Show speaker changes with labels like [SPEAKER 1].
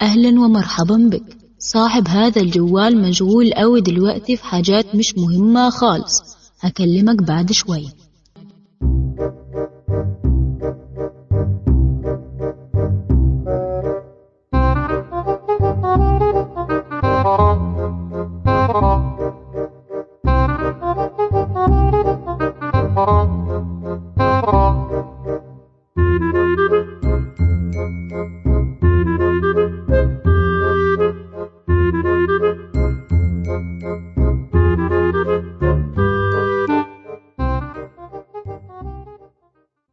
[SPEAKER 1] أهلا ومرحبا بك صاحب هذا الجوال مشغول أوي دلوقتي في حاجات مش مهمة خالص هكلمك بعد شوية